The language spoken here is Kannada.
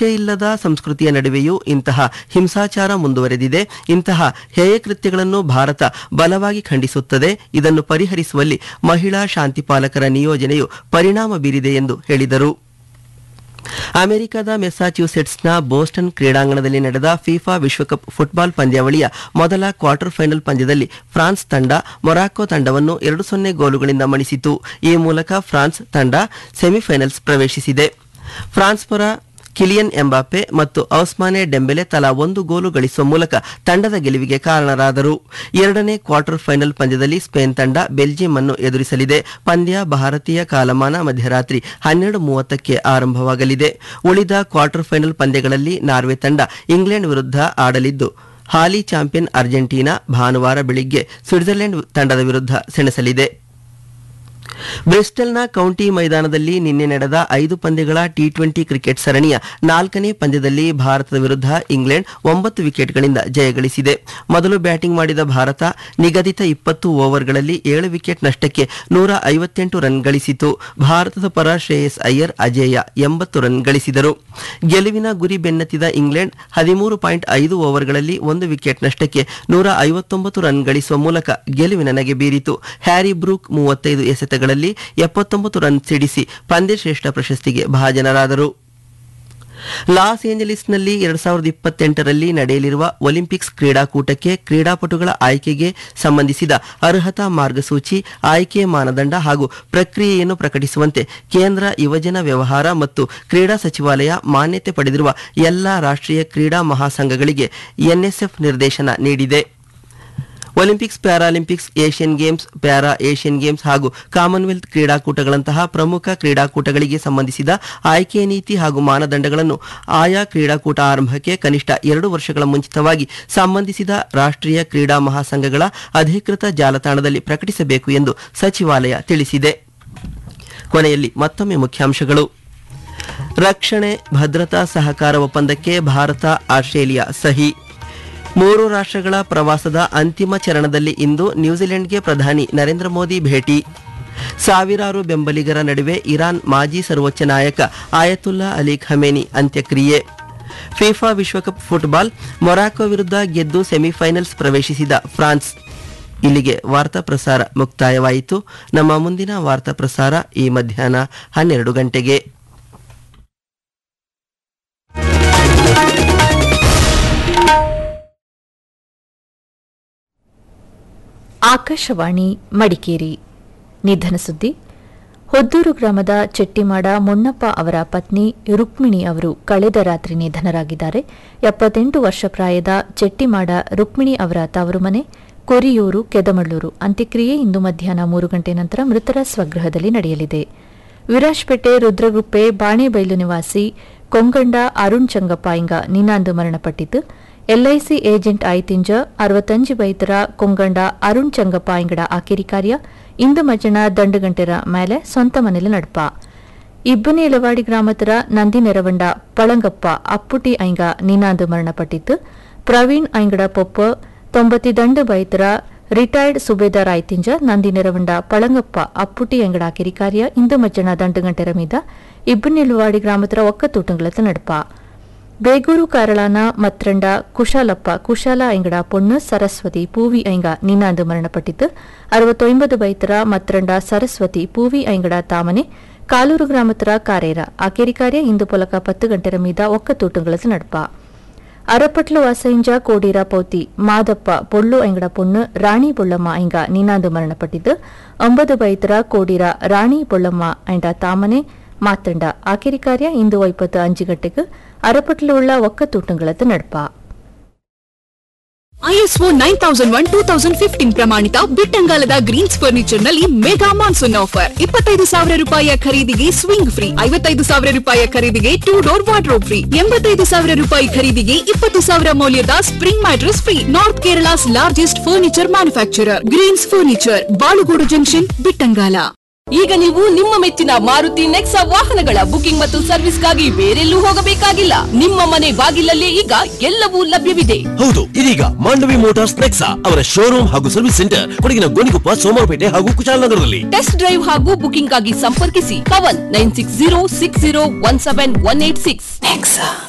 ಶಿಕ್ಷೆಯಿಲ್ಲದ ಸಂಸ್ಕೃತಿಯ ನಡುವೆಯೂ ಇಂತಹ ಹಿಂಸಾಚಾರ ಮುಂದುವರೆದಿದೆ ಇಂತಹ ಹೇಯ ಕೃತ್ಯಗಳನ್ನು ಭಾರತ ಬಲವಾಗಿ ಖಂಡಿಸುತ್ತದೆ ಇದನ್ನು ಪರಿಹರಿಸುವಲ್ಲಿ ಮಹಿಳಾ ಶಾಂತಿಪಾಲಕರ ನಿಯೋಜನೆಯು ಪರಿಣಾಮ ಬೀರಿದೆ ಎಂದು ಹೇಳಿದರು ಅಮೆರಿಕದ ಮೆಸ್ಸಾಚ್ಯೂಸೆಟ್ಸ್ನ ಬೋಸ್ಟನ್ ಕ್ರೀಡಾಂಗಣದಲ್ಲಿ ನಡೆದ ಫಿಫಾ ವಿಶ್ವಕಪ್ ಫುಟ್ಬಾಲ್ ಪಂದ್ಯಾವಳಿಯ ಮೊದಲ ಕ್ವಾರ್ಟರ್ ಫೈನಲ್ ಪಂದ್ಯದಲ್ಲಿ ಫ್ರಾನ್ಸ್ ತಂಡ ಮೊರಾಕೊ ತಂಡವನ್ನು ಎರಡು ಸೊನ್ನೆ ಗೋಲುಗಳಿಂದ ಮಣಿಸಿತು ಈ ಮೂಲಕ ಫ್ರಾನ್ಸ್ ತಂಡ ಸೆಮಿಫೈನಲ್ಸ್ ಪ್ರವೇಶಿಸಿದೆ ಫ್ರಾನ್ಸ್ ಪರ ಕಿಲಿಯನ್ ಎಂಬಾಪೆ ಮತ್ತು ಔಸ್ಮಾನೆ ಡೆಂಬೆಲೆ ತಲಾ ಒಂದು ಗೋಲು ಗಳಿಸುವ ಮೂಲಕ ತಂಡದ ಗೆಲುವಿಗೆ ಕಾರಣರಾದರು ಎರಡನೇ ಕ್ವಾರ್ಟರ್ ಫೈನಲ್ ಪಂದ್ಯದಲ್ಲಿ ಸ್ಪೇನ್ ತಂಡ ಬೆಲ್ಜಿಯಂ ಅನ್ನು ಎದುರಿಸಲಿದೆ ಪಂದ್ಯ ಭಾರತೀಯ ಕಾಲಮಾನ ಮಧ್ಯರಾತ್ರಿ ಹನ್ನೆರಡು ಮೂವತ್ತಕ್ಕೆ ಆರಂಭವಾಗಲಿದೆ ಉಳಿದ ಕ್ವಾರ್ಟರ್ ಫೈನಲ್ ಪಂದ್ಯಗಳಲ್ಲಿ ನಾರ್ವೆ ತಂಡ ಇಂಗ್ಲೆಂಡ್ ವಿರುದ್ಧ ಆಡಲಿದ್ದು ಹಾಲಿ ಚಾಂಪಿಯನ್ ಅರ್ಜೆಂಟೀನಾ ಭಾನುವಾರ ಬೆಳಿಗ್ಗೆ ಸ್ವಿಟ್ಜರ್ಲೆಂಡ್ ತಂಡದ ವಿರುದ್ಧ ಸೆಣಸಲಿದೆ ಬ್ರಿಸ್ಟಲ್ನ ಕೌಂಟಿ ಮೈದಾನದಲ್ಲಿ ನಿನ್ನೆ ನಡೆದ ಐದು ಪಂದ್ಯಗಳ ಟಿ ಟ್ವೆಂಟಿ ಕ್ರಿಕೆಟ್ ಸರಣಿಯ ನಾಲ್ಕನೇ ಪಂದ್ಯದಲ್ಲಿ ಭಾರತದ ವಿರುದ್ಧ ಇಂಗ್ಲೆಂಡ್ ಒಂಬತ್ತು ವಿಕೆಟ್ಗಳಿಂದ ಜಯಗಳಿಸಿದೆ ಮೊದಲು ಬ್ಯಾಟಿಂಗ್ ಮಾಡಿದ ಭಾರತ ನಿಗದಿತ ಇಪ್ಪತ್ತು ಓವರ್ಗಳಲ್ಲಿ ಏಳು ವಿಕೆಟ್ ನಷ್ಟಕ್ಕೆ ನೂರ ಐವತ್ತೆಂಟು ರನ್ ಗಳಿಸಿತು ಭಾರತದ ಪರ ಶ್ರೇಯಸ್ ಅಯ್ಯರ್ ಅಜೇಯ ಎಂಬತ್ತು ರನ್ ಗಳಿಸಿದರು ಗೆಲುವಿನ ಗುರಿ ಬೆನ್ನತ್ತಿದ ಇಂಗ್ಲೆಂಡ್ ಹದಿಮೂರು ಪಾಯಿಂಟ್ ಐದು ಓವರ್ಗಳಲ್ಲಿ ಒಂದು ವಿಕೆಟ್ ನಷ್ಟಕ್ಕೆ ನೂರ ಐವತ್ತೊಂಬತ್ತು ರನ್ ಗಳಿಸುವ ಮೂಲಕ ಗೆಲುವಿನ ನಗೆ ಬೀರಿತು ಹ್ಯಾರಿ ಬ್ರೂಕ್ ಮೂವತ್ತೈದು ಎಸೆತಗಳಲ್ಲಿ ಎಪ್ಪತ್ತೊಂಬತ್ತು ರನ್ ಸಿಡಿಸಿ ಪಂದ್ಯಶ್ರೇಷ್ಠ ಪ್ರಶಸ್ತಿಗೆ ಭಾಜನರಾದರು ಲಾಸ್ ಏಂಜಲೀಸ್ನಲ್ಲಿ ಎರಡ್ ಸಾವಿರದ ಇಪ್ಪತ್ತೆಂಟರಲ್ಲಿ ನಡೆಯಲಿರುವ ಒಲಿಂಪಿಕ್ಸ್ ಕ್ರೀಡಾಕೂಟಕ್ಕೆ ಕ್ರೀಡಾಪಟುಗಳ ಆಯ್ಕೆಗೆ ಸಂಬಂಧಿಸಿದ ಅರ್ಹತಾ ಮಾರ್ಗಸೂಚಿ ಆಯ್ಕೆ ಮಾನದಂಡ ಹಾಗೂ ಪ್ರಕ್ರಿಯೆಯನ್ನು ಪ್ರಕಟಿಸುವಂತೆ ಕೇಂದ್ರ ಯುವಜನ ವ್ಯವಹಾರ ಮತ್ತು ಕ್ರೀಡಾ ಸಚಿವಾಲಯ ಮಾನ್ಯತೆ ಪಡೆದಿರುವ ಎಲ್ಲಾ ರಾಷ್ಟ್ರೀಯ ಕ್ರೀಡಾ ಮಹಾಸಂಘಗಳಿಗೆ ಎನ್ಎಸ್ಎಫ್ ನಿರ್ದೇಶನ ನೀಡಿದೆ Olympics Paralympics Asian Games para Asian Games ಹಾಗೂ ಕಾಮನ್ವೆಲ್ತ್ ಕ್ರೀಡಾಕೂಟಗಳಂತಹ ಪ್ರಮುಖ ಕ್ರೀಡಾಕೂಟಗಳಿಗೆ ಸಂಬಂಧಿಸಿದ ಆಯ್ಕೆ ನೀತಿ ಹಾಗೂ ಮಾನದಂಡಗಳನ್ನು ಆಯಾ ಕ್ರೀಡಾಕೂಟ ಆರಂಭಕ್ಕೆ ಕನಿಷ್ಠ ಎರಡು ವರ್ಷಗಳ ಮುಂಚಿತವಾಗಿ ಸಂಬಂಧಿಸಿದ ರಾಷ್ಟ್ರೀಯ ಕ್ರೀಡಾ ಮಹಾಸಂಘಗಳ ಅಧಿಕೃತ ಜಾಲತಾಣದಲ್ಲಿ ಪ್ರಕಟಿಸಬೇಕು ಎಂದು ಸಚಿವಾಲಯ ತಿಳಿಸಿದೆ ಕೊನೆಯಲ್ಲಿ ಮತ್ತೊಮ್ಮೆ ಮುಖ್ಯಾಂಶಗಳು ರಕ್ಷಣೆ ಭದ್ರತಾ ಸಹಕಾರ ಒಪ್ಪಂದಕ್ಕೆ ಭಾರತ ಆಸ್ಟ್ರೇಲಿಯಾ ಸಹಿ ಮೂರು ರಾಷ್ಟ್ರಗಳ ಪ್ರವಾಸದ ಅಂತಿಮ ಚರಣದಲ್ಲಿ ಇಂದು ನ್ಯೂಜಿಲೆಂಡ್ಗೆ ಪ್ರಧಾನಿ ನರೇಂದ್ರ ಮೋದಿ ಭೇಟಿ ಸಾವಿರಾರು ಬೆಂಬಲಿಗರ ನಡುವೆ ಇರಾನ್ ಮಾಜಿ ಸರ್ವೋಚ್ಚ ನಾಯಕ ಆಯತುಲ್ಲಾ ಅಲಿ ಖಮೇನಿ ಅಂತ್ಯಕ್ರಿಯೆ ಫಿಫಾ ವಿಶ್ವಕಪ್ ಫುಟ್ಬಾಲ್ ಮೊರಾಕೊ ವಿರುದ್ಧ ಗೆದ್ದು ಸೆಮಿಫೈನಲ್ಸ್ ಪ್ರವೇಶಿಸಿದ ಫ್ರಾನ್ಸ್ ಇಲ್ಲಿಗೆ ವಾರ್ತಾ ಪ್ರಸಾರ ಮುಕ್ತಾಯವಾಯಿತು ನಮ್ಮ ಮುಂದಿನ ವಾರ್ತಾ ಪ್ರಸಾರ ಈ ಮಧ್ಯಾಹ್ನ ಹನ್ನೆರಡು ಗಂಟೆಗೆ ಆಕಾಶವಾಣಿ ಮಡಿಕೇರಿ ನಿಧನ ಸುದ್ದಿ ಹೊದ್ದೂರು ಗ್ರಾಮದ ಚೆಟ್ಟಿಮಾಡ ಮೊನ್ನಪ್ಪ ಅವರ ಪತ್ನಿ ರುಕ್ಮಿಣಿ ಅವರು ಕಳೆದ ರಾತ್ರಿ ನಿಧನರಾಗಿದ್ದಾರೆ ಎಪ್ಪತ್ತೆಂಟು ವರ್ಷ ಪ್ರಾಯದ ಚೆಟ್ಟಿಮಾಡ ರುಕ್ಮಿಣಿ ಅವರ ತವರು ಮನೆ ಕೊರಿಯೂರು ಕೆದಮಳ್ಳೂರು ಅಂತ್ಯಕ್ರಿಯೆ ಇಂದು ಮಧ್ಯಾಹ್ನ ಮೂರು ಗಂಟೆ ನಂತರ ಮೃತರ ಸ್ವಗೃಹದಲ್ಲಿ ನಡೆಯಲಿದೆ ವಿರಾಜ್ಪೇಟೆ ರುದ್ರಗುಪ್ಪೆ ಬಾಣೆಬೈಲು ನಿವಾಸಿ ಕೊಂಗಂಡ ಅರುಣ್ ಚಂಗಪ್ಪಾಯಿಂಗ ನಿನ್ನಾಂದು ಮರಣಪಟ್ಟಿದ್ದು ಎಲ್ಐಸಿ ಏಜೆಂಟ್ ಆಯ್ತಿಂಜ ಅರವತ್ತಂಜು ಬೈತರ ಕೊಂಗಂಡ ಅರುಣ್ ಚಂಗಪ್ಪ ಇಂಗಡ ಆಕಿರಿ ಕಾರ್ಯ ಇಂದು ಮಜ್ಜನ ದಂಡುಗಂಟೆರ ಮೇಲೆ ಸ್ವಂತ ಮನೆಯಲ್ಲಿ ನಡ್ಪ ಇಬ್ಬನಿ ಎಲವಾಡಿ ಗ್ರಾಮತರ ನಂದಿ ನೆರವಂಡ ಪಳಂಗಪ್ಪ ಅಪ್ಪುಟಿ ಐಂಗ ನಿನಾಂದು ಮರಣಪಟ್ಟಿದ್ದು ಪ್ರವೀಣ್ ಐಂಗಡ ಪೊಪ್ಪ ತೊಂಬತ್ತಿ ದಂಡು ಬೈತರ ರಿಟೈರ್ಡ್ ಸುಬೇದಾರ್ ಆಯ್ತಿಂಜ ನಂದಿ ನೆರವಂಡ ಪಳಂಗಪ್ಪ ಅಪ್ಪುಟಿ ಎಂಗಡ ಆಕಿರಿ ಕಾರ್ಯ ಇಂದು ಮಜ್ಜನ ದಂಡುಗಂಟೆರ ಮೀದ ಇಬ್ಬನಿಲುವಾಡಿ ಗ್ರಾಮತರ ಒಕ್ಕತೂಟಂಗಳತ್ತ ನಡ್ಪ ಬೇಗೂರು ಕಾರಳಾನ ಮತ್ರಂಡ ಕುಶಾಲಪ್ಪ ಕುಶಾಲ ಐಂಗಡ ಪೊಣ್ಣು ಸರಸ್ವತಿ ಪೂವಿ ಐಂಗ ನಿನ್ನಾಂದು ಮರಣಪಟ್ಟಿದ್ದು ಅರವತ್ತೊಂಬತ್ತು ಬೈತರ ಮತ್ರಂಡ ಸರಸ್ವತಿ ಪೂವಿ ಐಂಗಡ ತಾಮನೆ ಕಾಲೂರು ಗ್ರಾಮತರ ಕಾರೇರ ಆಕೇರಿ ಕಾರ್ಯ ಇಂದು ಪೊಲಕ ಪತ್ತು ಗಂಟೆರ ಮೀದ ಒಕ್ಕತೂಟಂಗಳತ್ತ ನಡ್ಪ ಅರಪಟ್ಲು ವಾಸೈಂಜ ಕೋಡೀರ ಪೌತಿ ಮಾದಪ್ಪ ಪೊಳ್ಳು ಐಂಗಡ ಪೊಣ್ಣು ರಾಣಿ ಪೊಳ್ಳಮ್ಮ ಐಂಗ ನಿನ್ನಾಂದು ಮರಣಪಟ್ಟಿದ್ದು ಒಂಬತ್ತು ಬೈತರ ಕೋಡೀರ ರಾಣಿ ಪೊಳ್ಳಮ್ಮ ಐಂಡ ತಾಮನೆ ಮಾತಂಡ ಆಕಿರಿ ಕಾರ್ಯ ಇಂದು ಒಪ್ಪತ್ತು ಅಂಜು ಗಂಟೆಗೆ ಅರಪಟ್ಲುಳ್ಳ ಒಕ್ಕತೂಟಂಗಳತ್ತ ನಡ್ಪ ISO nine thousand one two thousand fifteen ಪ್ರಮಾಣಿತ ಬಿಟ್ಟಂಗಾಲದ ಗ್ರೀನ್ಸ್ ಫರ್ನಿಚರ್ ನಲ್ಲಿ ಮೆಗಾ ಮಾನ್ಸೂನ್ ಆಫರ್ ಇಪ್ಪತ್ತೈದು ಸಾವಿರ ರೂಪಾಯಿಯ ಖರೀದಿಗೆ ಸ್ವಿಂಗ್ ಫ್ರೀ ಐವತ್ತೈದು ಸಾವಿರ ರೂಪಾಯಿಯ ಖರೀದಿಗೆ ಟೂ ಡೋರ್ ವಾರ್ಡ್ರೋಬ್ ಫ್ರೀ ಎಂಬತ್ತೈದು ಸಾವಿರ ರೂಪಾಯಿ ಖರೀದಿಗೆ ಇಪ್ಪತ್ತು ಸಾವಿರ ಮೌಲ್ಯದ spring mattress free north Kerala's largest furniture manufacturer Greens furniture Balugodu junction Bittangala ಈಗ ನೀವು ನಿಮ್ಮ ಮೆಚ್ಚಿನ ಮಾರುತಿ ನೆಕ್ಸಾ ವಾಹನಗಳ ಬುಕಿಂಗ್ ಮತ್ತು ಸರ್ವಿಸ್ಗಾಗಿ ಬೇರೆಲ್ಲೂ ಹೋಗಬೇಕಾಗಿಲ್ಲ ನಿಮ್ಮ ಮನೆ ಬಾಗಿಲಲ್ಲೇ ಈಗ ಎಲ್ಲವೂ ಲಭ್ಯವಿದೆ ಹೌದು ಇದೀಗ ಮಾಂಡವಿ ಮೋಟಾರ್ಸ್ ನೆಕ್ಸಾ ಅವರ ಶೋರೂಮ್ ಹಾಗೂ ಸರ್ವಿಸ್ ಸೆಂಟರ್ ಕೊಡಗಿನ ಗೋಣಿಕೊಪ್ಪ ಸೋಮವಾರಪೇಟೆ ಹಾಗೂ ಕುಶಾಲನಗರದಲ್ಲಿ ಟೆಸ್ಟ್ ಡ್ರೈವ್ ಹಾಗೂ ಬುಕಿಂಗ್ ಆಗಿ ಸಂಪರ್ಕಿಸಿ ಕವನ್ nine six zero six zero one seven one eight six